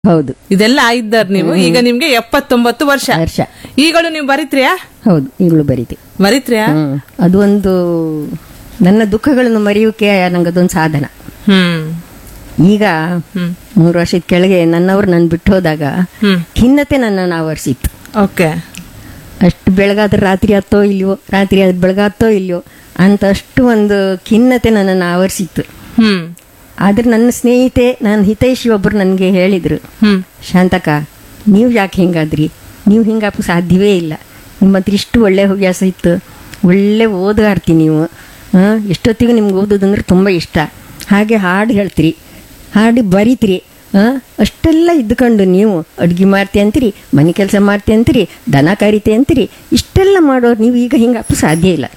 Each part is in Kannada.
ಹೌದು ಇದೆಲ್ಲ ಆಗಿದ್ದಾರ ನೀವು ಈಗ ನಿಮ್ಗೆ ಎಪ್ಪತ್ತೊಂಬತ್ತು ವರ್ಷ ವರ್ಷ ಈಗಳು ನೀವು ಬರಿತ್ರಿಯಾ ಹೌದು ಈಗಲೂ ಬರೀತಿ ಬರಿತ್ರಿಯಾ ಹ್ಮ್ ಅದು ಒಂದು ನನ್ನ ದುಃಖಗಳನ್ನು ಮರೆಯೋಕೆ ನಂಗದೊಂದು ಸಾಧನ ಹ್ಮ್ ಈಗ ಹ್ಮ್ ಮೂರು ವರ್ಷದ ಕೆಳಗೆ ನನ್ನವ್ರು ನನ್ನ ಬಿಟ್ಟು ಹೋದಾಗ ಹ್ಮ್ ಖಿನ್ನತೆ ನನ್ನನ್ನು ಆವರಿಸಿತ್ತು ಓಕೆ ಅಷ್ಟು ಬೆಳಗಾದ್ರೆ ರಾತ್ರಿ ಹತ್ತೋ ಇಲ್ವೋ ರಾತ್ರಿ ಆದ್ರೆ ಬೆಳಗಾತ್ತೋ ಇಲ್ವೋ ಅಂತ ಅಷ್ಟು ಒಂದು ಖಿನ್ನತೆ ನನ್ನನ್ನು ಆವರಿಸಿತ್ತು ಹ್ಮ್ ಆದ್ರೆ ನನ್ನ ಸ್ನೇಹಿತೆ ನನ್ನ ಹಿತೈಷಿ ಒಬ್ಬರು ನನಗೆ ಹೇಳಿದರು ಹ್ಮ್ ಶಾಂತಕ ನೀವು ಯಾಕೆ ಹಿಂಗಾದ್ರಿ ನೀವು ಹಿಂಗಾಪ ಸಾಧ್ಯವೇ ಇಲ್ಲ ನಿಮ್ಮ ಹತ್ರ ಇಷ್ಟು ಒಳ್ಳೆ ಹವ್ಯಾಸ ಇತ್ತು ಒಳ್ಳೆ ಓದುಗಾರ್ತಿ ನೀವು ಆ, ಎಷ್ಟೊತ್ತಿಗೂ ನಿಮ್ಗೆ ಓದೋದಂದ್ರೆ ತುಂಬ ಇಷ್ಟ ಹಾಗೆ ಹಾಡು ಹೇಳ್ತೀರಿ ಹಾಡು ಬರೀತೀರಿ ಆ, ಅಷ್ಟೆಲ್ಲ ಇದ್ದುಕೊಂಡು ನೀವು ಅಡುಗೆ ಮಾಡ್ತಿ ಅಂತೀರಿ ಮನೆ ಕೆಲಸ ಮಾಡ್ತಿ ಅಂತೀರಿ ದನ ಕರಿತೆ ಅಂತೀರಿ ಇಷ್ಟೆಲ್ಲ ಮಾಡೋರು ನೀವು ಈಗ ಹಿಂಗಪ್ಪ ಸಾಧ್ಯ ಇಲ್ಲ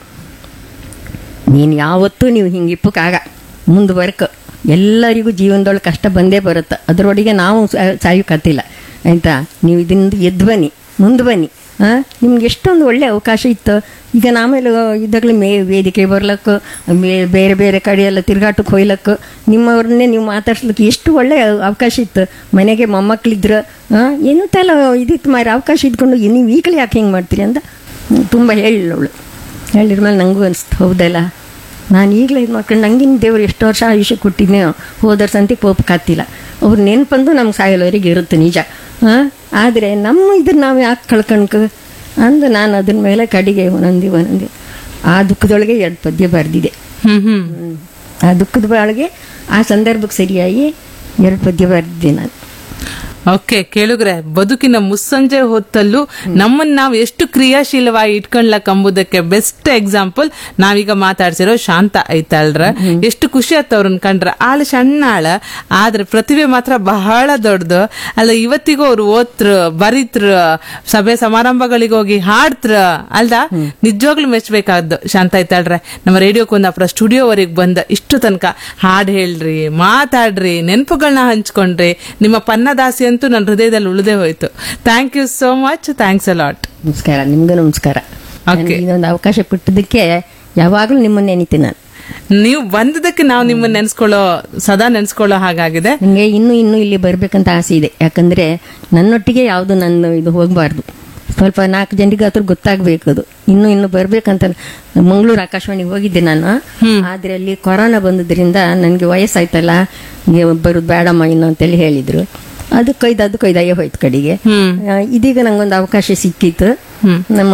ನೀನು ಯಾವತ್ತೂ ನೀವು ಹಿಂಗಿಪ್ಪಕ್ಕಾಗ ಮುಂದುವರ್ಕ ಎಲ್ಲರಿಗೂ ಜೀವನದೊಳಗೆ ಕಷ್ಟ ಬಂದೇ ಬರುತ್ತೆ ಅದರೊಳಗೆ ನಾವು ಸಾ- ಸಾಯೋಕತ್ತಿಲ್ಲ ಆಯಿತಾ ನೀವು ಇದರಿಂದ ಎದ್ದು ಬನ್ನಿ ಮುಂದೆ ಬನ್ನಿ ಹಾಂ ನಿಮ್ಗೆ ಎಷ್ಟೊಂದು ಒಳ್ಳೆ ಅವಕಾಶ ಇತ್ತು ಈಗ ನಾಮೇಲೆ ಇದ್ದಾಗಲೇ ಮೇ ವೇದಿಕೆ ಬರ್ಲಕ್ಕೆ ಮೇ- ಬೇರೆ ಬೇರೆ ಕಡೆ ಎಲ್ಲ ತಿರ್ಗಾಟಕ್ಕೆ ಹೋಯ್ಲಕ್ಕೆ ನಿಮ್ಮವ್ರನ್ನೇ ನೀವು ಮಾತಾಡ್ಸ್ಲಿಕ್ಕೆ ಎಷ್ಟು ಒಳ್ಳೆ ಅವಕಾಶ ಇತ್ತು ಮನೆಗೆ ಮೊಮ್ಮಕ್ಳಿದ್ರು ಹಾಂ ಏನೂ ತಲ ಇದಿತ್ತು ಮಾರಿ ಅವಕಾಶ ಇದ್ಕೊಂಡು ನೀವು ಈಗಲೇ ಯಾಕೆ ಹಿಂಗೆ ಮಾಡ್ತೀರಿ ಅಂತ ತುಂಬ ಹೇಳಿಲ್ಲವಳು ಹೇಳಿದ ಮೇಲೆ ನನಗೂ ಅನಿಸ್ತು ಹೌದಲ್ಲ ನಾನು ಈಗಲೇ ಇದು ಮಾಡ್ಕೊಂಡು ನಂಗಿನ ದೇವ್ರು ಎಷ್ಟು ವರ್ಷ ಆಯುಷ್ಯ ಕೊಟ್ಟಿದ್ನೆ ಹೋದರ ಸಂತಿ ಪೋಪ ಕಾತಿಲ್ಲ ಅವ್ರ ನೆನಪಂದು ನಮ್ಗೆ ಸಾಯಲವರೆಗೆ ಇರುತ್ತೆ ನಿಜ ಹಾಂ ಆದರೆ ನಮ್ಮ ಇದನ್ನ ನಾವು ಯಾಕೆ ಕಳ್ಕಣ್ಕ ಅಂದು ನಾನು ಅದ್ರ ಮೇಲೆ ಕಡೆಗೆ ಒಂದೊಂದಿ ಒಂದೊಂದಿ ಆ ದುಃಖದೊಳಗೆ ಎರಡು ಪದ್ಯ ಬರೆದಿದೆ ಹ್ಮ್ ಹ್ಮ್ ಆ ದುಃಖದ ಬಾಳಿಗೆ ಆ ಸಂದರ್ಭಕ್ಕೆ ಸರಿಯಾಗಿ ಎರಡು ಪದ್ಯ ಬರೆದಿದ್ದೆ ನಾನು ಓಕೆ ಕೇಳುಗ್ರೆ ಬದುಕಿನ ಮುಸ್ಸಂಜೆ ಹೊತ್ತಲ್ಲೂ ನಮ್ಮನ್ನ ನಾವು ಎಷ್ಟು ಕ್ರಿಯಾಶೀಲವಾಗಿ ಇಟ್ಕೊಂಡ್ಲಕ್ ಎಂಬುದಕ್ಕೆ ಬೆಸ್ಟ್ ಎಕ್ಸಾಂಪಲ್ ನಾವೀಗ ಮಾತಾಡ್ಸಿರೋ ಶಾಂತ ಐತಲ್ರ ಎಷ್ಟು ಖುಷಿ ಆತ ಅವ್ರನ್ನ ಕಂಡ್ರ ಆಳ ಸಣ್ಣ ಆಳ ಆದ್ರೆ ಪ್ರತಿಭೆ ಮಾತ್ರ ಬಹಳ ದೊಡ್ಡದು ಅಲ್ಲ ಇವತ್ತಿಗೂ ಅವ್ರು ಓದ್ರ ಬರೀತ್ರ ಸಭೆ ಸಮಾರಂಭಗಳಿಗೆ ಹೋಗಿ ಹಾಡ್ತ್ರ ಅಲ್ದ ನಿಜವಾಗ್ಲೂ ಮೆಚ್ಚಬೇಕಾದ್ದು ಶಾಂತ ಐತಾಳ್ರೆ ನಮ್ಮ ರೇಡಿಯೋ ಕುಂದಾಪುರ ಸ್ಟುಡಿಯೋವರೆಗೆ ಬಂದ ಇಷ್ಟು ತನಕ ಹಾಡ್ ಹೇಳ್ರಿ ಮಾತಾಡ್ರಿ ನೆನಪುಗಳನ್ನ ಹಂಚ್ಕೊಂಡ್ರಿ ನಿಮ್ಮ ಪನ್ನದಾಸಿ ಅಂತೂ ನನ್ನ ಹೃದಯದಲ್ಲಿ ಉಳಿದೇ ಹೋಯ್ತು thank you so much thanks a lot ನಮಸ್ಕಾರ ನಿಮ್ಗೂ ನಮಸ್ಕಾರ Okay. ನನಗೆ ಇದೊಂದು ಅವಕಾಶ ಕೊಟ್ಟಿದ್ದಕ್ಕೆ ಯಾವಾಗಲೂ ನಿಮ್ಮನ್ನ ನೆನಿತೀನಿ ನಾನು ನೀವು ಬಂದದಕ್ಕೆ ನಾವು ನಿಮ್ಮನ್ನ ನೆನ್ಸ್ಕೊಳ್ಳೋ ಸದಾ ನೆನ್ಸ್ಕೊಳ್ಳೋ ಹಾಗಾಗಿದೆ ನನಗೆ ಇನ್ನೂ ಇನ್ನೂ ಇಲ್ಲಿ ಬರಬೇಕಂತ ಆಸೆ ಇದೆ ಯಾಕಂದ್ರೆ ನನ್ನೊಟ್ಟಿಗೆ ಯಾವುದು ನನ್ನ ಇದು ಹೋಗಬಾರ್ದು ಸ್ವಲ್ಪ ನಾಲ್ಕು ಜನರಿಗೆ ಅದ್ರ ಗೊತ್ತಾಗಬೇಕು ಅದು ಇನ್ನೂ ಇನ್ನೂ ಬರ್ಬೇಕಂತ ಮಂಗಳೂರು ಆಕಾಶವಾಣಿಗೆ ಹೋಗಿದ್ದೆ ನಾನು ಆದ್ರೆ ಅಲ್ಲಿ ಕೊರೋನಾ ಬಂದದ್ರಿಂದ ನನಗೆ ವಯಸ್ಸಾಯ್ತಲ್ಲ ನೀವು ಬರೋದು ಬೇಡಮ್ಮ ಇನ್ನು ಅಂತೇಳಿ ಹೇಳಿದ್ರು ಅದು ಕೊಯ್ದು ಅದು ಕೊಯ್ದು ಅಯ್ಯೋ ಹೋಯ್ತು ಕಡೆಗೆ ಹ್ಮ್ ಆ, ಇದೀಗ ನಂಗೊಂದು ಅವಕಾಶ ಸಿಕ್ಕಿತ್ತು ಹ್ಮ್. ನಮ್ಮ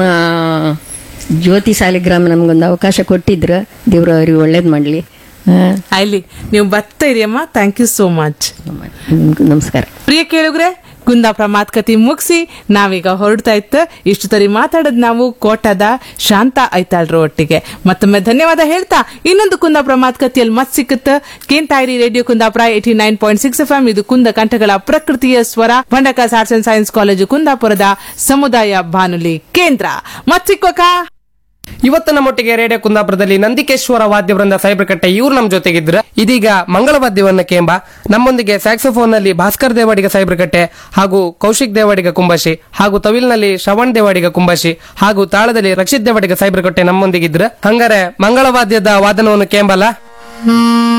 ಜ್ಯೋತಿ ಸಾಲಿಗ್ರಾಮ ನಮ್ಗೊಂದು ಅವಕಾಶ ಕೊಟ್ಟಿದ್ರು ದೇವ್ರು ಅವ್ರಿಗೆ ಒಳ್ಳೇದು ಮಾಡಲಿ ಅಲ್ಲಿ ನೀವು ಬರ್ತಾ ಇರಿ ಅಮ್ಮ ಥ್ಯಾಂಕ್ ಯು ಸೋ ಮಚ್ ನಮಸ್ಕಾರ ಪ್ರಿಯ ಕೇಳುಗ್ರೆ ಕುಂದಾಪುರ ಮಾತುಕತೆ ಮುಗಿಸಿ ನಾವೀಗ ಹೊರಡ್ತಾ ಇತ್ತು ಇಷ್ಟು ತರಿ ಮಾತಾಡದ್ ನಾವು ಕೋಟದ ಶಾಂತ ಐತಾಳ್ರ ಒಟ್ಟಿಗೆ ಮತ್ತೊಮ್ಮೆ ಧನ್ಯವಾದ ಹೇಳ್ತಾ ಇನ್ನೊಂದು ಕುಂದಾಪುರ ಮಾತುಕತೆಯಲ್ಲಿ ಮತ್ ಸಿಕ್ಕುತ್ತ ಕೇಂತಾಯಿರಿ radio Kundapura eighty nine point six F ಇದು ಕುಂದ ಕಂಠಗಳ ಪ್ರಕೃತಿಯ ಸ್ವರ Bhandarkars arts and science college ಕುಂದಾಪುರದ ಸಮುದಾಯ ಬಾನುಲಿ ಕೇಂದ್ರ ಮತ್ ಸಿಕ್ಕೋಕ ಇವತ್ತು ನಮ್ಮೊಟ್ಟಿಗೆ ರೇಡಿಯೋ ಕುಂದಾಪುರದಲ್ಲಿ ನಂದಿಕೇಶ್ವರ ವಾದ್ಯವೃಂದ ಸೈಬ್ರಕಟ್ಟೆ ಇವ್ರು ನಮ್ಮ ಜೊತೆಗಿದ್ರ ಇದೀಗ ಮಂಗಳ ವಾದ್ಯವನ್ನ ಕೇಂಬ ನಮ್ಮೊಂದಿಗೆ ಸ್ಯಾಕ್ಸೋಫೋನ್ ನಲ್ಲಿ ಭಾಸ್ಕರ್ ದೇವಾಡಿಗ ಸೈಬ್ರಕಟ್ಟೆ ಹಾಗೂ ಕೌಶಿಕ್ ದೇವಾಡಿಗ ಕುಂಬಶಿ ಹಾಗೂ ತವಿಲ್ನಲ್ಲಿ ಶ್ರವಣ್ ದೇವಾಡಿಗ ಕುಂಬಶಿ ಹಾಗೂ ತಾಳದಲ್ಲಿ ರಕ್ಷಿತ್ ದೇವಾಡಿಗ ಸೈಬ್ರಕಟ್ಟೆ ನಮ್ಮೊಂದಿಗಿದ್ರ ಹಂಗಾರೆ ಮಂಗಳ ವಾದ್ಯದ ವಾದನವನ್ನು ಕೇಂಬಲ್ಲ